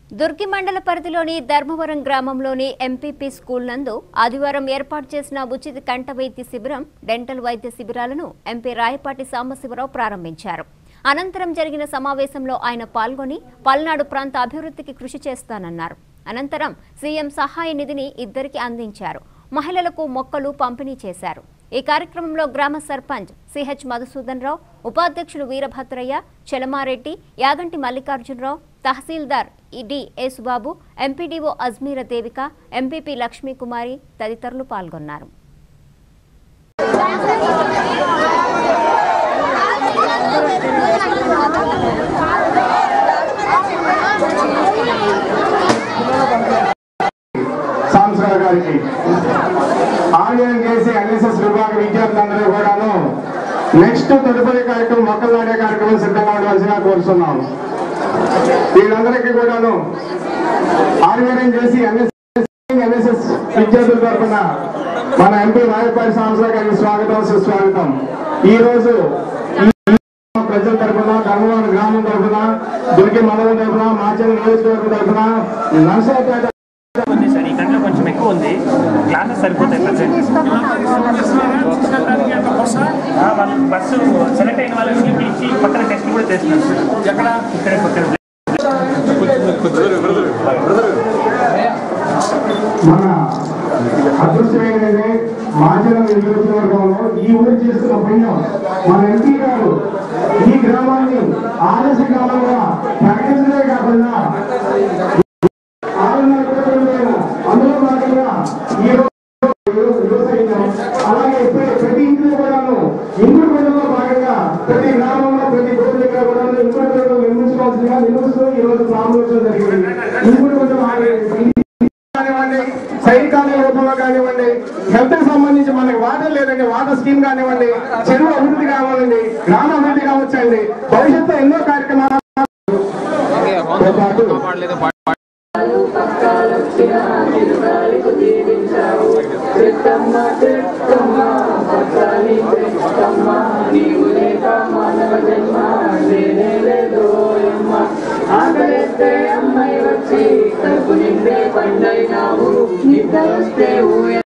దుర్గి మండల పరిధిలోని ధర్మవరం గ్రామంలోని ఎంపీపీ స్కూల్ నందు ఆదివారం ఏర్పాటు చేసిన ఉచిత కంట వైద్య శిబిరం డెంటల్ వైద్య శిబిరాలను ఎంపీ రాయపాటి సాంబశివరావు ప్రారంభించారు అనంతరం జరిగిన సమావేశంలో ఆయన పాల్గొని పల్నాడు ప్రాంత అభివృద్ధికి కృషి చేస్తానన్నారు అనంతరం సీఎం సహాయ నిధిని ఇద్దరికి అందించారు మహిళలకు మొక్కలు పంపిణీ చేశారు ఈ కార్యక్రమంలో గ్రామ సర్పంచ్ సిహెచ్ మధుసూదన్ రావు ఉపాధ్యక్షులు వీరభద్రయ్య చలమారెడ్డి యాగంటి మల్లికార్జునరావు తహసీల్దార్ D Yesubabu MPDO Ajmeera Devika MPP Lakshmikumari తదితరులు పాల్గొన్నారు సాంసరావు గారికి ఆన్లైన్ చేసి ఎన్ఎస్ఎస్ విభాగ విద్యార్థులందరూ కూడాను నెక్స్ట్ తదుపరి కార్యక్రమం మొక్కలు నాటే కార్యక్రమం సిద్ధంగా ఉండవలసిగా కోరుతున్నాం వీళ్ళందరికీ కూడాను ఆన్లైన్ చేసి ఎన్ఎస్ఎస్ ఎన్ఎస్ఎస్ విద్యార్థుల తరఫున మన ఎంపీ రాయపాటి సాంసరావు గారికి స్వాగతం సుస్వాగతం ఈ రోజు ఈ ప్రజల తరఫున ధర్మవరం గ్రామం తరఫున దుర్గి మండలం తరఫున మాచల్ నియోజకవర్గం తరఫున నర్సరాపేట ఉంది సార్ ఈ గంటలో కొంచెం ఎక్కువ ఉంది క్లాసెస్ సరిపోతాయి ప్రజెంట్ వాళ్ళు బస్సు సెలెక్ట్ అయిన వాళ్ళకి పిలిచి పక్కన టెస్ట్ కూడా చేస్తున్నారు సార్ ఎక్కడ ఇక్కడ పక్కన మన అదృష్టమైనది మాచల నియోజకవర్గంలో ఈ ఊరు చేస్తున్న పుణ్యం మన ఎంపీ గారు ఈ గ్రామాన్ని ఆదర్శ గ్రామంగా ప్రకటించడమే కాకుండా ఆరున్నర కోట్ల రూపాయలు అందులో భాగంగా ఈ రోజు యువ సైన్యం అలాగే ఇప్పుడే ప్రతి ఇంట్లో కూడాను ఇంకుడు గుడ్డలో భాగంగా ప్రతి గ్రామంలో ప్రతి గోడు దగ్గర కూడా ఇంకుడు గుడ్డలు నిర్మించుకోవాల్సిందిగా నిర్మిస్తూ ఈ రోజు ప్రారంభించడం జరిగింది ఇంకుడు గుడ్డలు కానివ్వండి సైనికాల రూపంలో కానివ్వండి హెల్త్ కి సంబంధించి మనకి వాటర్ లేదండి వాటర్ స్కీమ్ కానివ్వండి చెరువు అభివృద్ధి కావాలండి గ్రామ అభివృద్ధి కావచ్చండి భవిష్యత్తులో ఎన్నో కార్యక్రమాలు ఆకలిస్తే అమ్మాయి వచ్చి కడుపు నిండే పండైనావు నిద్ర వస్తే ఊయ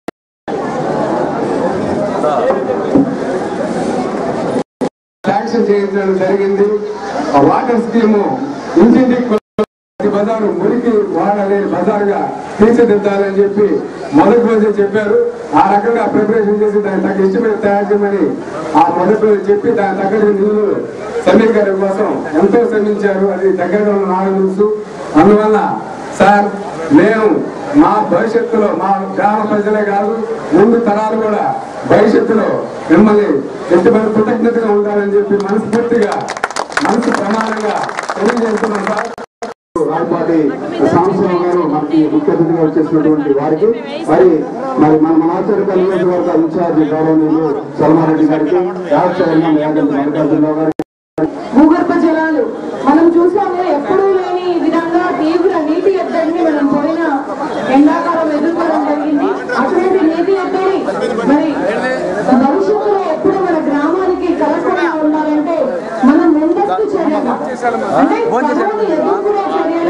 శాంక్షన్ చేయించడం జరిగింది ఆ వాటర్ స్కీము ఇంటింటికి ప్రతి బజారు మురికి వాడలే బజారుగా తీర్చిదిద్దాలని చెప్పి మొదటి రోజే చెప్పారు ఆ రకంగా ప్రిపరేషన్ చేసి దాని తగ్గ ఎస్టిమేట్ తయారు చేయమని ఆ మొదటి రోజు చెప్పి దాని తగ్గట్టు నిధులు సమీకరణ కోసం ఎంతో శ్రమించారు అది దగ్గరగా ఉన్న నాకు తెలుసు అందువల్ల సార్ మేము మా భవిష్యత్తులో మా గ్రామ ప్రజలే కాదు ముందు తరాలు కూడా భవిష్యత్తులో మిమ్మల్ని ఎటువంటి కృతజ్ఞతగా ఉండాలని చెప్పి మనస్ఫూర్తిగా మనసు ప్రమాణంగా తెలియజేస్తున్నాం సార్ రాయపాటి సాంబశివరావు గారు మనకి ముఖ్య అతిథిగా వచ్చేసినటువంటి వారికి మరి మరి మన మనాచరిక నియోజకవర్గ ఇన్ఛార్జి గౌరవనీయులు సల్మారెడ్డి గారికి యాక్షర్యం యాగంటి మల్లికార్జునరావు గారికి భూగర్భ జలాలు మనం చూసాము ఎప్పుడూ లేని విధంగా తీవ్ర నీటి ఎద్దడిని మనం పోయిన ఎండాకాలం ఎదుర్కోవడం జరిగింది అటువంటి నీటి ఎద్దడి మరి భవిష్యత్తులో ఎప్పుడు మన గ్రామానికి కలగకుండా ఉండాలంటే మనం ముందస్తు చర్యగా అంటే కరోనా ఎదుర్కొనే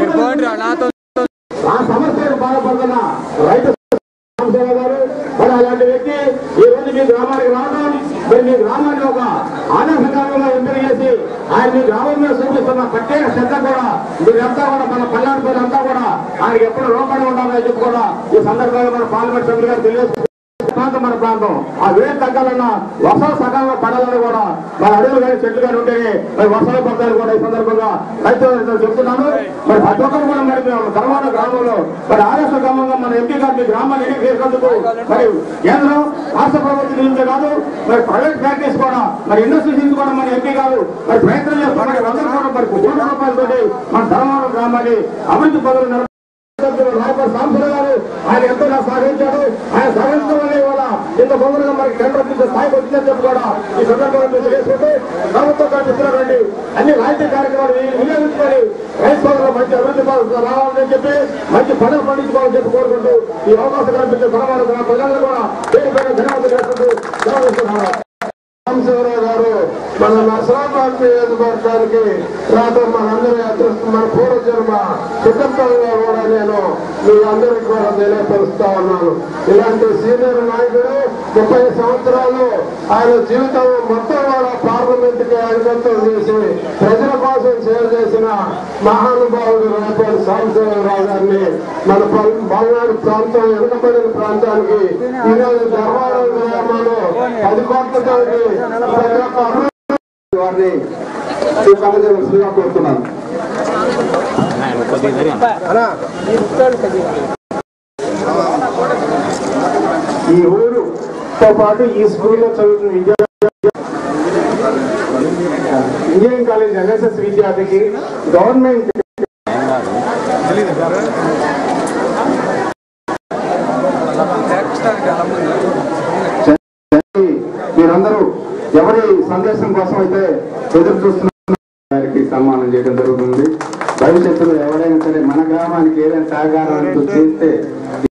చర్యలు ఆ సమస్యకు బాధపడుతున్న రైతు సాంబశివరావు గారు మరి అలాంటి వ్యక్తి ఈ రోజు మీ గ్రామానికి రావడం మరి మీ గ్రామాన్ని ఒక ఆదర్శ గ్రామంగా ఎంపిక చేసి ఆయన మీ గ్రామం మీద చూపిస్తున్న ప్రత్యేక శ్రద్ధ కూడా మీరంతా కూడా మన పల్నాడు ప్రజలంతా కూడా ఆయనకి ఎప్పుడు లోపడి ఉండాలని చెప్పి కూడా ఈ సందర్భంగా మన పార్లమెంట్ సభ్యులు గారు తెలియజేస్తున్నారు ప్రాంతం మన ప్రాంతం ఆ వేడి తగ్గాలన్నా వర్షాలు సకాలంలో పడాలని కూడా మన అడవులు కానీ చెట్లు కానీ ఉంటేనే మరి వర్షాలు పడతాయని కూడా ఈ సందర్భంగా రైతులు చెప్తున్నాను మరి ప్రతి ఒక్కరు కూడా మరి మేము ధర్మాన గ్రామంలో మరి ఆదర్శ గ్రామంగా మన ఎంపీ గారు మీ గ్రామాన్ని ఎన్నిక చేసినందుకు మరి కేంద్రం రాష్ట్ర ప్రభుత్వం నుంచి కాదు మరి ప్రైవేట్ ఫ్యాక్టరీస్ కూడా మరి ఇండస్ట్రీస్ నుంచి కూడా మన ఎంపీ గారు మరి ప్రయత్నం చేస్తున్నారు అందరూ కూడా మరి కోట్ల రూపాయలతో మన ధర్మవరం గ్రామాన్ని అభివృద్ధి పనులు నడప రాయపాటి సాంబశివరావు గారు ఆయన ఎంతో నాకు సహకరించాడు ఆయన సహకరించడం వల్ల ఇవాళ ఇంత బొమ్మలుగా మనకి టెండర్ తీసే స్థాయికి వచ్చిందని చెప్పి కూడా ఈ సందర్భంగా మీరు తెలియజేసుకుంటూ ప్రభుత్వం కల్పిస్తున్నటువంటి అన్ని రాయితీ కార్యక్రమాలు వి- వినియోగించుకొని రైతు సోదరులు మంచి అభివృద్ధి పనులు రావాలని చెప్పి మంచి పంటలు పండించుకోవాలని చెప్పి కోరుకుంటూ ఈ అవకాశం కల్పించే పరమాలు ప్రజలందరూ కూడా పేరు పేరు ధన్యవాదాలు చేసుకుంటూ సెలవు తీసుకుంటున్నాను. సాంబశివరావు గారు మన నసరాబాద్ నియోజకవర్గానికి రావడం మనందరూ అదృష్టం మన పూర్వజన్మ సుఖంగా కూడా నేను మీ అందరికి కూడా తెలియపరుస్తా ఉన్నాను ఇలాంటి సీనియర్ నాయకుడు ముప్పై సంవత్సరాలు ఆయన జీవితం మొత్తం కూడా పార్లమెంట్ కి అంకితం చేసి ప్రజల కోసం సేవ చేసిన మహానుభావుడు రేపటి సాంబశివరావు గారిని మన పల్- పల్నాడు ప్రాంతం వెనుకబడిన ప్రాంతానికి ఈ రోజు ధర్మారం గ్రామంలో పది కోట్లతో ప్రతి ఒక్క అభివృద్ధి వారిని చూపించవలసిందిగా కోరుతున్నాను ఈ ఊరుతో పాటు ఈ స్కూల్లో చదువుతున్న విద్యార్థి ఇంజనీరింగ్ కాలేజ్ ఎన్ఎస్ఎస్ విద్యార్థికి గవర్నమెంట్ మీరందరూ ఎవరి సందేశం కోసం అయితే ఎదురు చూస్తున్నారు వారికి సన్మానం చేయడం జరుగుతుంది భవిష్యత్తులో ఎవరైనా సరే మన గ్రామానికి ఏదైనా సహకారం అంటూ చేస్తే